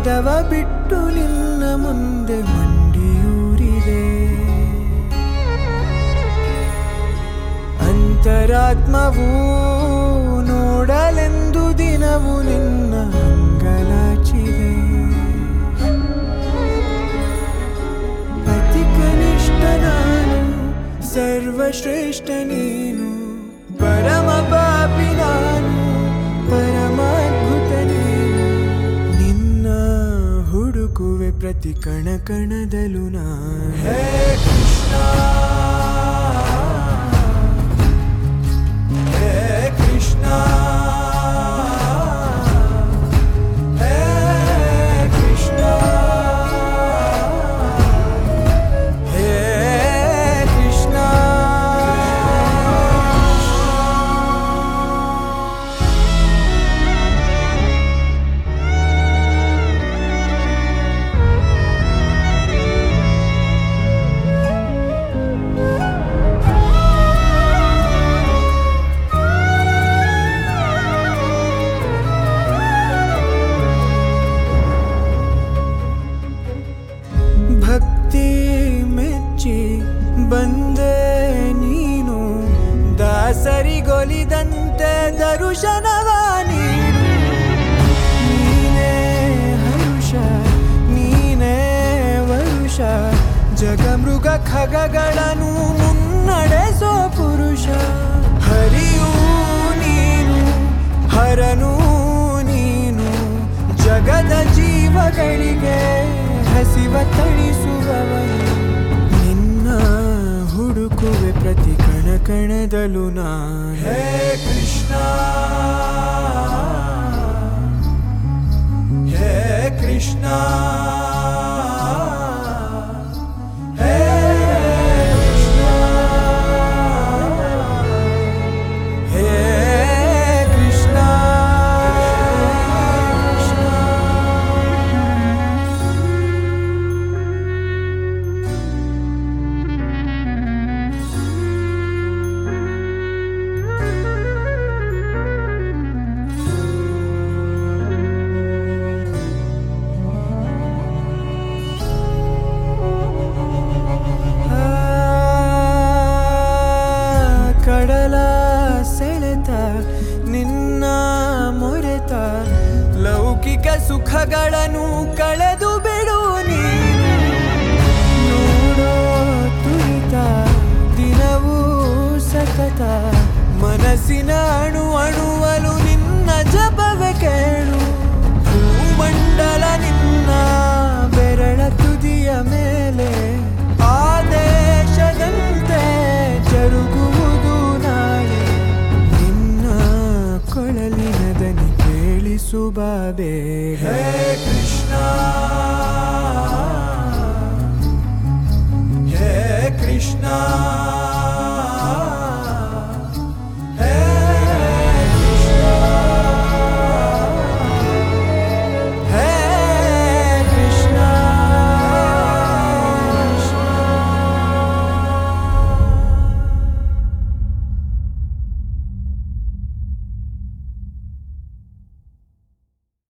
ಆಟವ ಬಿಟ್ಟು ನಿನ್ನ ಮುಂದೆ ಮಂಡಿಯೂರಿದೆ ಅಂತರಾತ್ಮವೂ ನೋಡಲೆಂದು ದಿನವು ನಿನ್ನ ಅಂಗಲಾಚಿದೆ ಅತಿ ಕನಿಷ್ಠ ನಾನು ಸರ್ವಶ್ರೇಷ್ಠ ನೀನು ಪರಮ ಪಾಪಿ ನಾನು ಪರಮಾದ್ಭುತ ನೀನು ನಿನ್ನ ಹುಡುಕುವೆ ಪ್ರತಿ ಕಣ ಕಣದಲು ನಾನು ಹೇ ಕೃಷ್ಣ ಹೇ ಕೃಷ್ಣ ಹೇ ಕೃಷ್ಣ ಹೇ ಕೃಷ್ಣ ಭಕ್ತಿ ಮೆಚ್ಚಿ ಬಂದೆ ನೀನು ದಾಸರಿಗೊಲಿದಂತೆ ದರುಶನವ ನೀನು ನೀನೇ ಹರುಷ ನೀನೇ ವರುಷ ಜಗಮೃಗ ಖಗಗಳನ್ನು ಮುನ್ನಡೆಸೋ ಪುರುಷ ಹರಿಯೂ ನೀನು ಹರನೂ ನೀನು ಜಗದ ಜೀವಗಳಿಗೆ ಹಸಿವ ತಣಿಸುವವನು ನಿನ್ನ ಹುಡುಕುವೆ ಪ್ರತಿ ಕಣ ಕಣದಲು ನಾನು ಹೇ ಕೃಷ್ಣ ಹೇ ಕೃಷ್ಣ ಹೇ ಕೃಷ್ಣ ಹೇ ಕೃಷ್ಣ ಕಡಲ ಸೆಳೆತ ನಿನ್ನ ಮೊರೆತ ಲೌಕಿಕ ಸುಖಗಳನ್ನು ಕಳೆದು ಬಿಡು ನೀನು ನೋಡೋ ತುರಿತ ದಿನವೂ ಸತತ ಮನಸ್ಸಿನ ಅಣು ಅಣುವಲು ನಿನ್ನ ಜಪವೆ ಕೇಳು ಭೂಮಂಡಲ ನಿನ್ನ ಬೆರಳ ತುದಿಯ ಮೇಲೆ ಆದೇಶದಂತೆ ಜರುಗುವುದು ನಾಳೆ ನಿನ್ನ ಕೊಳಲಿನ ದನಿ ಕೇಳಿಸುವ ಬೇಗ ಹೇ ಕೃಷ್ಣ